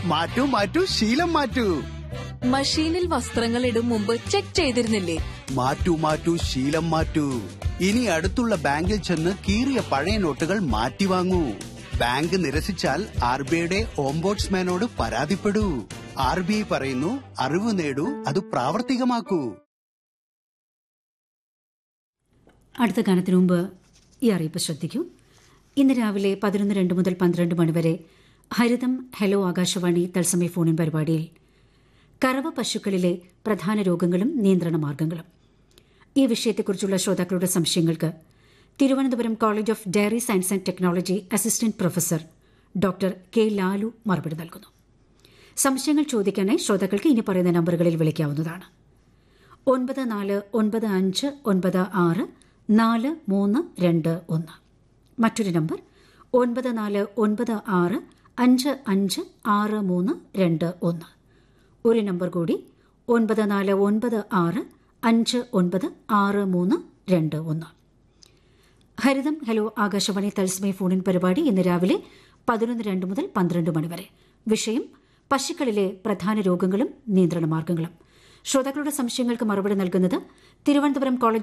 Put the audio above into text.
മാറ്റൂ മാറ്റൂ ശീലം മാറ്റൂ മഷീനിൽ വസ്ത്രങ്ങൾ ഇടും മുമ്പ് ചെക്ക് ചെയ്തിരുന്നില്ലേ മാറ്റൂ മാറ്റൂ ശീലം മാറ്റൂ ഇനി അടുത്തുള്ള ബാങ്കിൽ ചെന്ന് കീറിയ പഴയ നോട്ടുകൾ മാറ്റി വാങ്ങൂ ബാങ്ക് നിരസിച്ചാൽ ആർ ബി ഐയുടെ ഓംബോട്സ്മാനോട് പരാതിപ്പെടൂ ആർ ബി ഐ പറയുന്നു അറിവ് നേടൂ അത് പ്രാവർത്തികമാക്കൂ അടുത്ത ഗാനത്തിനു മുമ്പ് ഈ അറിയിപ്പ് ശ്രദ്ധിക്കൂ ഇന്ന് രാവിലെ പതിനൊന്ന് രണ്ട് മുതൽ പന്ത്രണ്ട് മണിവരെ ഹരിതം ഹലോ ആകാശവാണി തത്സമയ ഫോണിൻ പരിപാടിയിൽ കറവ പശുക്കളിലെ പ്രധാന രോഗങ്ങളും നിയന്ത്രണ മാർഗങ്ങളും ഈ വിഷയത്തെക്കുറിച്ചുള്ള ശ്രോതാക്കളുടെ സംശയങ്ങൾക്ക് Thiruvananthapuram college of dairy science and technology assistant professor doctor K Lalu മറുപടി നൽകുന്നു സംശയങ്ങൾ ചോദിക്കാനായി ശ്രോതാക്കൾക്ക് ഇനി പറയുന്ന നമ്പറുകളിൽ വിളിക്കാവുന്നതാണ് ഒൻപത് നാല് ഒൻപത് അഞ്ച് ഒൻപത് ആറ് നാല് മൂന്ന് രണ്ട് ഒന്ന് മറ്റൊരു നമ്പർ ഒൻപത് നാല് ഒൻപത് ആറ് അഞ്ച് അഞ്ച് ആറ് മൂന്ന് രണ്ട് ഒന്ന് ഒരു നമ്പർ കൂടി ഒൻപത് നാല് ഒൻപത് ആറ് അഞ്ച് ഒൻപത് ആറ് മൂന്ന് രണ്ട് ഒന്ന് ഹരിതം ഹലോ ആകാശവാണി തത്സമയ ഫോണിൻ പരിപാടി ഇന്ന് രാവിലെ പതിനൊന്ന് രണ്ട് മുതൽ പന്ത്രണ്ട് മണിവരെ വിഷയം പശുക്കളിലെ പ്രധാന രോഗങ്ങളും നിയന്ത്രണ മാർഗങ്ങളും ശ്രോതാക്കളുടെ സംശയങ്ങൾക്ക് മറുപടി നൽകുന്നത് തിരുവനന്തപുരം കോളേജ്